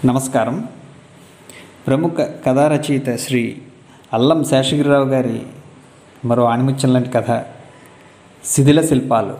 నమస్కారం ప్రముఖ కథా రచయిత శ్రీ అల్లం శేషగిరిరావు గారి మరో ఆణిముత్యం లాంటి కథ శిథిల శిల్పాలు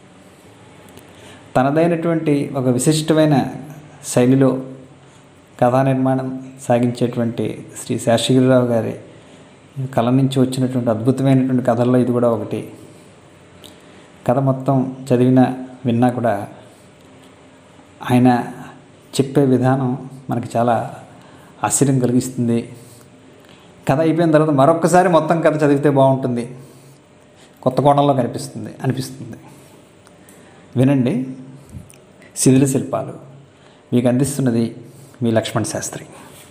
తనదైనటువంటి ఒక విశిష్టమైన శైలిలో కథా నిర్మాణం సాగించేటువంటి శ్రీ శేషగిరిరావు గారి కళ నుంచి వచ్చినటువంటి అద్భుతమైనటువంటి కథల్లో ఇది కూడా ఒకటి కథ మొత్తం చదివిన విన్నా కూడా ఆయన చెప్పే విధానం మనకి చాలా ఆశ్చర్యం కలిగిస్తుంది కథ అయిపోయిన తర్వాత మరొక్కసారి మొత్తం కథ చదివితే బాగుంటుంది కొత్త కోణంలో కనిపిస్తుంది అనిపిస్తుంది వినండి శిథిల శిల్పాలు మీకు అందిస్తున్నది మీ లక్ష్మణ్ శాస్త్రి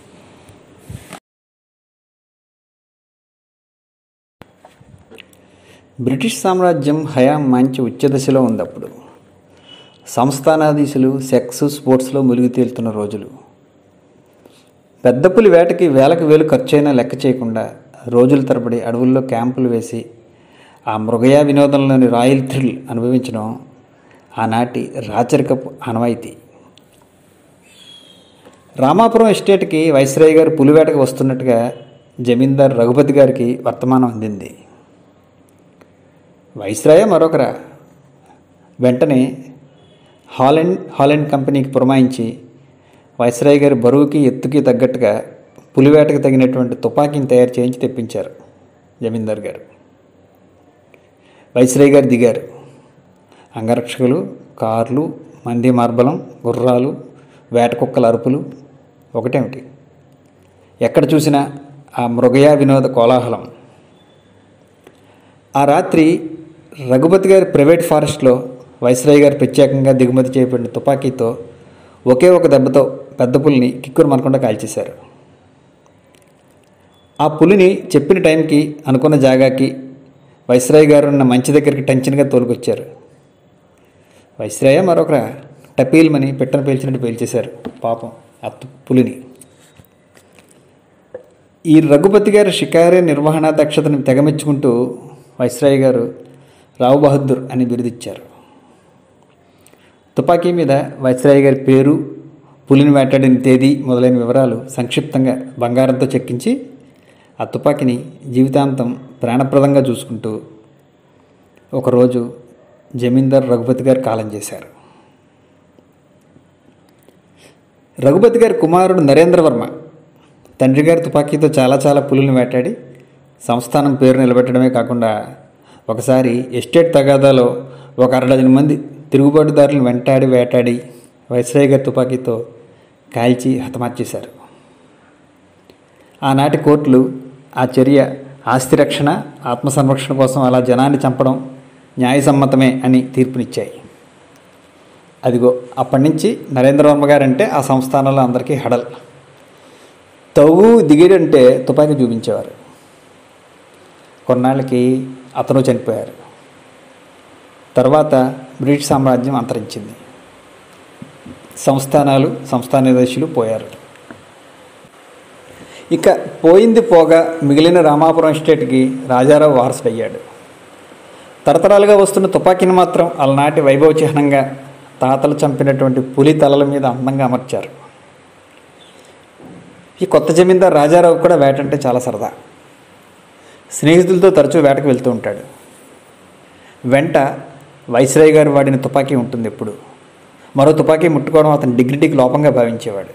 బ్రిటిష్ సామ్రాజ్యం హయాం మంచి ఉచ్చదశలో ఉంది అప్పుడు సంస్థానాధీశులు సెక్స్ స్పోర్ట్స్లో మునిగి తేలుతున్న రోజులు పెద్ద పులి వేటకి వేలకు వేలు ఖర్చైనా లెక్క చేయకుండా రోజుల తరబడి అడవుల్లో క్యాంపులు వేసి ఆ మృగయా వినోదంలోని రాయల్ థ్రిల్ అనుభవించడం ఆనాటి రాచరికపు ఆనవాయితీ రామాపురం ఎస్టేట్కి వైస్రాయ్ గారు పులివేటకు వస్తున్నట్టుగా జమీందార్ రఘుపతి గారికి వర్తమానం అందింది వైస్రాయ మరొకరా వెంటనే హాలెండ్ హాలెండ్ కంపెనీకి పురమాయించి వైస్రాయ్ గారి బరువుకి ఎత్తుకి తగ్గట్టుగా పులివేటకు తగినటువంటి తుపాకీని తయారు చేయించి తెప్పించారు జమీందార్ గారు వైస్రాయ్ గారు దిగారు అంగరక్షకులు కార్లు మంది మార్బలం గుర్రాలు వేట కుక్కల అరుపులు ఒకటేమిటి ఎక్కడ చూసినా ఆ మృగయా వినోద కోలాహలం ఆ రాత్రి రఘుపతి గారి ప్రైవేట్ ఫారెస్ట్లో వైస్రాయ్ గారు ప్రత్యేకంగా దిగుమతి చేయబడిన తుపాకీతో ఒకే ఒక దెబ్బతో పెద్ద పులిని కిక్కురు మనకుండా కాల్చేశారు ఆ పులిని చెప్పిన టైంకి అనుకున్న జాగాకి వైస్రాయ్ గారు ఉన్న మంచి దగ్గరికి టెన్షన్గా తోలుకొచ్చారు వైస్రాయ మరొకరా టపీల్మని పిట్టను పేల్చినట్టు పేల్చేశారు పాపం ఆ తు- పులిని ఈ రఘుపతి గారి షికారే నిర్వహణ దక్షతను తెగమెచ్చుకుంటూ వైస్రాయ్ గారు రావు బహదూర్ అని బిరుదిచ్చారు తుపాకీ మీద వైస్రాయ్ గారి పేరు పులిని వేటాడిన తేదీ మొదలైన వివరాలు సంక్షిప్తంగా బంగారంతో చెక్కించి ఆ తుపాకీని జీవితాంతం ప్రాణప్రదంగా చూసుకుంటూ ఒకరోజు జమీందార్ రఘుపతి గారు కాలం చేశారు రఘుపతి గారి కుమారుడు నరేంద్రవర్మ తండ్రి గారి తుపాకీతో చాలా చాలా పులులను వేటాడి సంస్థానం పేరు నిలబెట్టడమే కాకుండా ఒకసారి ఎస్టేట్ తగాదాలో ఒక అరడజన మంది తిరుగుబాటుదారులను వెంటాడి వేటాడి వైస్రాయ్ గారి తుపాకీతో కాల్చి హతమార్చేశారు ఆనాటి కోర్టులు ఆ చర్య ఆస్తి రక్షణ ఆత్మ సంరక్షణ కోసం అలా జనాన్ని చంపడం న్యాయసమ్మతమే అని తీర్పునిచ్చాయి అదిగో అప్పటి నుంచి నరేంద్రవర్మ గారంటే ఆ సంస్థానంలో అందరికీ హడల్ తవ్వు దిగిడంటే తుపాకీ చూపించేవారు కొన్నాళ్ళకి అతను చనిపోయారు తర్వాత బ్రిటిష్ సామ్రాజ్యం అంతరించింది సంస్థానాలు సంస్థానాధీశులు పోయారు ఇక పోయింది పోగా మిగిలిన రామాపురం ఎస్టేట్కి రాజారావు వారసుడయ్యాడు తరతరాలుగా వస్తున్న తుపాకీని మాత్రం అలనాటి వైభవ చిహ్నంగా తాతలు చంపినటువంటి పులి తలల మీద అందంగా అమర్చారు ఈ కొత్త జమీందార్ రాజారావు కూడా వేటంటే చాలా సరదా స్నేహితులతో తరచూ వేటకు వెళ్తూ ఉంటాడు వెంట వైస్రాయ్ గారు వాడిన తుపాకీ ఉంటుంది ఎప్పుడు మరో తుపాకీ ముట్టుకోవడం అతని డిగ్నిటీకి లోపంగా భావించేవాడు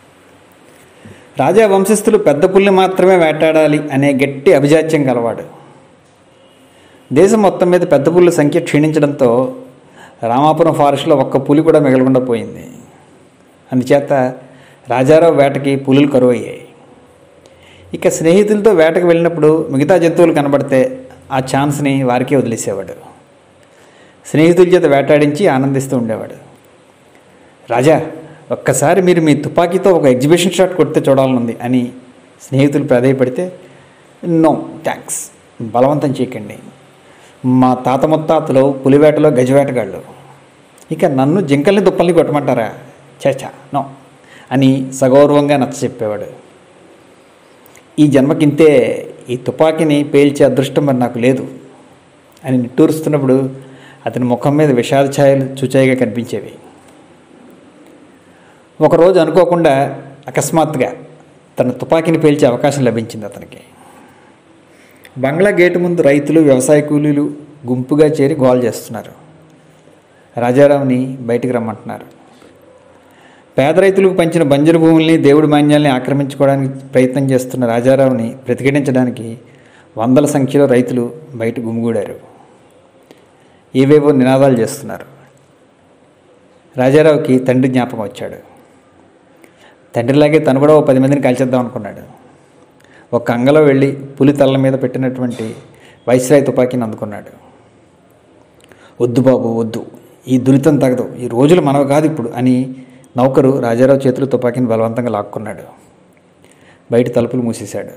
రాజా వంశస్థులు పెద్ద పుల్ని మాత్రమే వేటాడాలి అనే గట్టి అభిజాత్యం గలవాడు దేశం మొత్తం మీద పెద్ద పుల్ల సంఖ్య క్షీణించడంతో రామాపురం ఫారెస్ట్లో ఒక్క పులి కూడా మిగలకుండా పోయింది అందుచేత రాజారావు వేటకి పులులు కరువు అయ్యాయి ఇక స్నేహితులతో వేటకు వెళ్ళినప్పుడు మిగతా జంతువులు కనబడితే ఆ ఛాన్స్ని వారికే వదిలేసేవాడు స్నేహితుల చేత వేటాడించి ఆనందిస్తూ ఉండేవాడు రాజా ఒక్కసారి మీరు మీ తుపాకీతో ఒక ఎగ్జిబిషన్ షాట్ కొడితే చూడాలనుంది అని స్నేహితులు ప్రాధాయపడితే నో థ్యాంక్స్ బలవంతం చేయకండి మా తాత ముత్తాతలు పులివేటలో గజవేటగాళ్ళు ఇక నన్ను జింకల్ని దుప్పల్ని కొట్టమంటారా చేచా నో అని సగౌరవంగా నచ్చ చెప్పేవాడు ఈ జన్మకింతే ఈ తుపాకీని పేల్చే అదృష్టం మరి నాకు లేదు అని నిట్టూరుస్తున్నప్పుడు అతని ముఖం మీద విషాద ఛాయలు చూచాయిగా కనిపించేవి ఒకరోజు అనుకోకుండా అకస్మాత్తుగా తన తుపాకీని పేల్చే అవకాశం లభించింది అతనికి బంగ్లా గేటు ముందు రైతులు వ్యవసాయ కూలీలు గుంపుగా చేరి గోల్ చేస్తున్నారు రాజారావుని బయటికి రమ్మంటున్నారు పేద రైతులకు పంచిన బంజరు భూముల్ని దేవుడి మాన్యాల్ని ఆక్రమించుకోవడానికి ప్రయత్నం చేస్తున్న రాజారావుని ప్రతిఘటించడానికి వందల సంఖ్యలో రైతులు బయట గుమిగూడారు ఏవేవో నినాదాలు చేస్తున్నారు రాజారావుకి తండ్రి జ్ఞాపకం వచ్చాడు తండ్రిలాగే తను కూడా ఓ పది మందిని కాల్చేద్దాం అనుకున్నాడు ఒక అంగలో వెళ్ళి పులి తల్ల మీద పెట్టినటువంటి వైస్రాయ్ తుపాకీని అందుకున్నాడు వద్దు బాబు వద్దు ఈ దురితం తగదు ఈ రోజులు మనవి కాదు ఇప్పుడు అని నౌకరు రాజారావు చేతులు తుపాకీని బలవంతంగా లాక్కున్నాడు బయట తలుపులు మూసేశాడు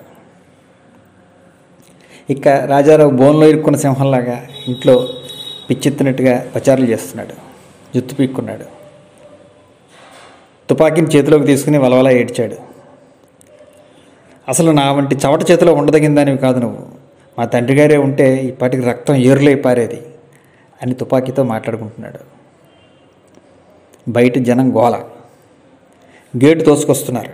ఇక రాజారావు బోన్లో ఇరుక్కున్న సింహంలాగా ఇంట్లో పిచ్చెత్తినట్టుగా పచారులు చేస్తున్నాడు జుత్తు పీక్కున్నాడు తుపాకీని చేతిలోకి తీసుకుని వలవల ఏడ్చాడు అసలు నా వంటి చవట చేతిలో ఉండదగిందానివి కాదు నువ్వు మా తండ్రి గారే ఉంటే ఇప్పటికి రక్తం ఏరులై పారేది అని తుపాకీతో మాట్లాడుకుంటున్నాడు బయట జనం గోల గేటు తోసుకొస్తున్నారు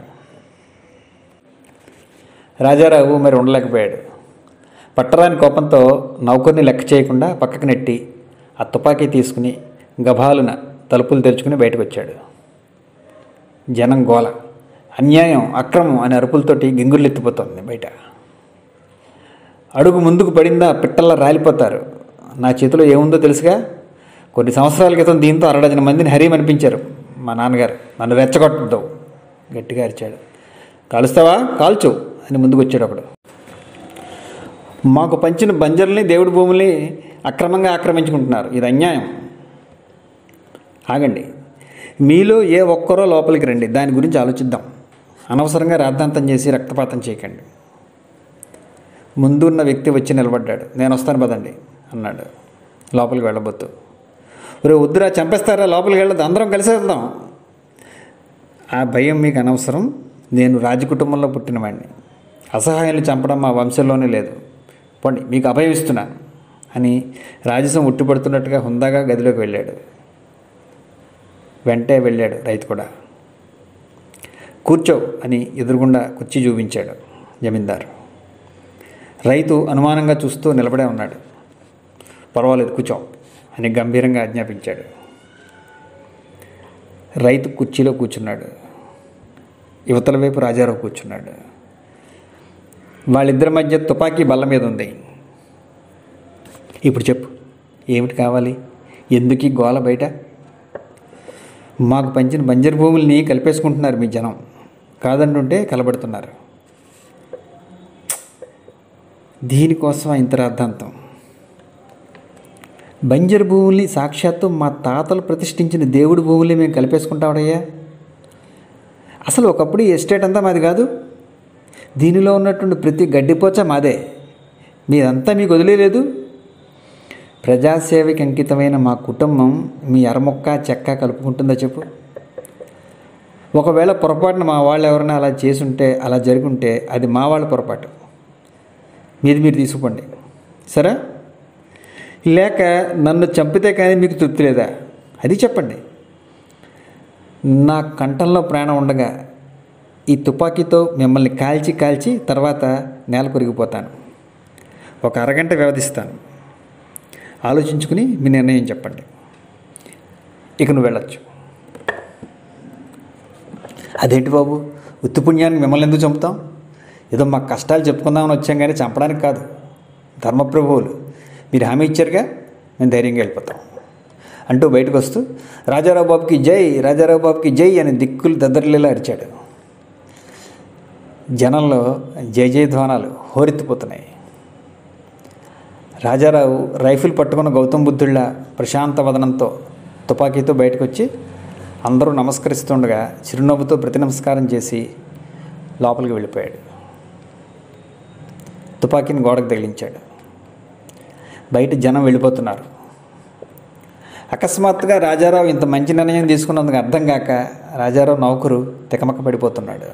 రాజారావు మరి ఉండలేకపోయాడు పట్టరాని కోపంతో నౌకర్ని లెక్క చేయకుండా పక్కకు నెట్టి ఆ తుపాకీ తీసుకుని గభాలున తలుపులు తెరుచుకుని బయటకు వచ్చాడు జనం గోల అన్యాయం అక్రమం అనే అరుపులతోటి గింగుర్లెత్తిపోతుంది బయట అడుగు ముందుకు పడిందా పిట్టల్లా రాలిపోతారు నా చేతిలో ఏముందో తెలుసుగా కొన్ని సంవత్సరాల క్రితం దీంతో అరడజన మందిని హరీం అనిపించారు మా నాన్నగారు నన్ను రెచ్చగొట్టద్దు గట్టిగా అరిచాడు కాలుస్తావా కాల్చు అని ముందుకు వచ్చాడు ఒకడు మాకు పంచిన బంజర్ని దేవుడి భూముల్ని అక్రమంగా ఆక్రమించుకుంటున్నారు ఇది అన్యాయం ఆగండి మీలో ఏ ఒక్కరో లోపలికి రండి దాని గురించి ఆలోచిద్దాం అనవసరంగా రాద్ధాంతం చేసి రక్తపాతం చేయకండి ముందున్న వ్యక్తి వచ్చి నిలబడ్డాడు నేను వస్తాను పదండి అన్నాడు లోపలికి వెళ్ళబోతూ ఒరే వద్దురా చంపేస్తారా లోపలికి వెళ్ళదు అందరం కలిసి వెళ్దాం ఆ భయం మీకు అనవసరం నేను రాజకుటుంబంలో పుట్టినవాడిని అసహాయాలు చంపడం మా వంశంలోనే లేదు పోండి మీకు అభయం ఇస్తున్నాను అని రాజసం ఉట్టిపడుతున్నట్టుగా హుందాగా గదిలోకి వెళ్ళాడు వెంటే వెళ్ళాడు రైతు కూడా కూర్చో అని ఎదురుగుండా కుర్చీ చూపించాడు జమీందారు రైతు అనుమానంగా చూస్తూ నిలబడే ఉన్నాడు పర్వాలేదు కూర్చో అని గంభీరంగా ఆజ్ఞాపించాడు రైతు కుర్చీలో కూర్చున్నాడు యువతల వైపు రాజారావు కూర్చున్నాడు వాళ్ళిద్దరి మధ్య తుపాకీ బల్ల మీద ఉంది ఇప్పుడు చెప్పు ఏమిటి కావాలి ఎందుకు ఈ గోల బయట మాకు పంచిన బంజరు భూముల్ని కలిపేసుకుంటున్నారు మీ జనం కాదంటుంటే కలబడుతున్నారు దీనికోసం ఇంత రాద్ధాంతం బంజరు భూముల్ని సాక్షాత్తు మా తాతలు ప్రతిష్ఠించిన దేవుడి భూముల్ని మేము కలిపేసుకుంటామడయ్యా అసలు ఒకప్పుడు ఈ ఎస్టేట్ అంతా మాది కాదు దీనిలో ఉన్నటువంటి ప్రతి గడ్డిపోచ మాదే మీదంతా మీకు వదిలేదు ప్రజాసేవకి అంకితమైన మా కుటుంబం మీ అరమొక్క చెక్క కలుపుకుంటుందా చెప్పు ఒకవేళ పొరపాటున మా వాళ్ళు ఎవరైనా అలా చేసుంటే అలా జరుగుంటే అది మా వాళ్ళ పొరపాటు మీది మీరు తీసుకోండి సరే లేక నన్ను చంపితే కానీ మీకు తృప్తి లేదా అది చెప్పండి నా కంఠంలో ప్రాణం ఉండగా ఈ తుపాకీతో మిమ్మల్ని కాల్చి కాల్చి తర్వాత నేల కొరిగిపోతాను ఒక అరగంట వ్యవధిస్తాను ఆలోచించుకుని మీ నిర్ణయం చెప్పండి ఇక నువ్వు వెళ్ళొచ్చు అదేంటి బాబు ఉత్తి పుణ్యానికి మిమ్మల్ని ఎందుకు చంపుతాం ఏదో మా కష్టాలు చెప్పుకుందామని వచ్చాం కానీ చంపడానికి కాదు ధర్మప్రభువులు మీరు హామీ ఇచ్చారుగా మేము ధైర్యంగా వెళ్ళిపోతాం అంటూ బయటకు వస్తూ రాజారావు బాబుకి జై రాజారావు బాబుకి జై అని దిక్కులు దద్దరిల్లేలా అరిచాడు జనంలో జయ జయధ్వానాలు హోరెత్తిపోతున్నాయి రాజారావు రైఫిల్ పట్టుకున్న గౌతమ్ బుద్ధుళ్ళ ప్రశాంత వదనంతో తుపాకీతో బయటకు వచ్చి అందరూ నమస్కరిస్తుండగా చిరునవ్వుతో ప్రతి నమస్కారం చేసి లోపలికి వెళ్ళిపోయాడు తుపాకీని గోడకు తగిలించాడు బయట జనం వెళ్ళిపోతున్నారు అకస్మాత్తుగా రాజారావు ఇంత మంచి నిర్ణయం తీసుకున్నందుకు అర్థం కాక రాజారావు నౌకరు తికమక పడిపోతున్నాడు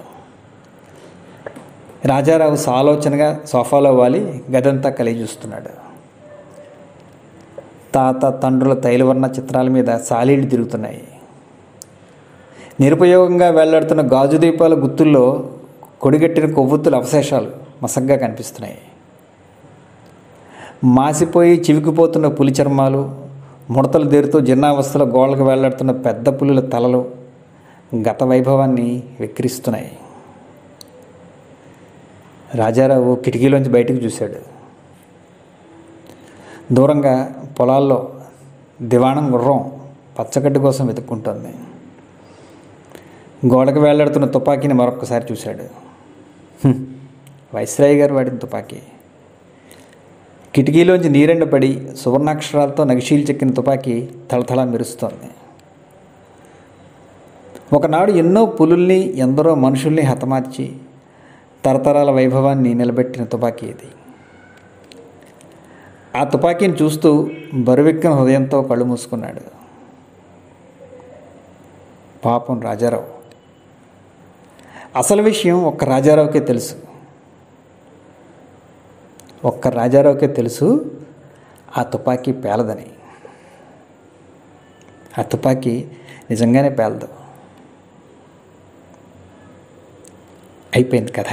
రాజారావు సాలోచనగా సోఫాలో వాలి గదంతా కలిగి చూస్తున్నాడు తాత తండ్రుల తైలవర్ణ చిత్రాల మీద సాలీళ్ళు తిరుగుతున్నాయి నిరుపయోగంగా వెళ్లాడుతున్న గాజు దీపాల గుత్తుల్లో కొడిగట్టిన కొవ్వొత్తుల అవశేషాలు మసగ్గా కనిపిస్తున్నాయి మాసిపోయి చివికిపోతున్న పులి చర్మాలు ముడతలు దేరుతూ జీర్ణావస్థలో గోళ్ళకు వెళ్లాడుతున్న పెద్ద పులుల తలలు గత వైభవాన్ని వెక్కిరిస్తున్నాయి రాజారావు కిటికీలోంచి బయటకు చూశాడు దూరంగా పొలాల్లో దివాణం గుర్రం పచ్చగడ్డి కోసం వెతుక్కుంటోంది గోడకు వేలాడుతున్న తుపాకీని మరొక్కసారి చూశాడు హ్మ్, వైస్రాయ్ గారు వాడిన తుపాకీ కిటికీలోంచి నీరెండ పడి సువర్ణాక్షరాలతో నగిశీలు చెక్కిన తుపాకీ తళతళ మెరుస్తోంది ఒకనాడు ఎన్నో పులుల్ని ఎందరో మనుషుల్ని హతమార్చి తరతరాల వైభవాన్ని నిలబెట్టిన తుపాకీ ఇది ఆ తుపాకీని చూస్తూ బరువెక్కిన హృదయంతో కళ్ళు మూసుకున్నాడు పాపం రాజారావు అసలు విషయం ఒక్క రాజారావుకే తెలుసు ఒక్క రాజారావుకే తెలుసు ఆ తుపాకీ పేలదని ఆ తుపాకీ నిజంగానే పేలదు అయిపోయింది కథ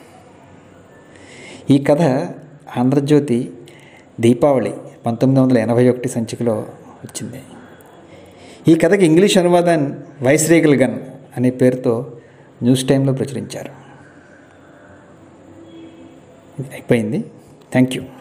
ఈ కథ ఆంధ్రజ్యోతి దీపావళి పంతొమ్మిది వందల ఎనభై ఒకటి సంచికలో వచ్చింది ఈ కథకి ఇంగ్లీష్ అనువాదాన్ని వైస్ రీగల్ గన్ అనే పేరుతో న్యూస్ టైంలో ప్రచురించారు ఇది అయిపోయింది థ్యాంక్ యూ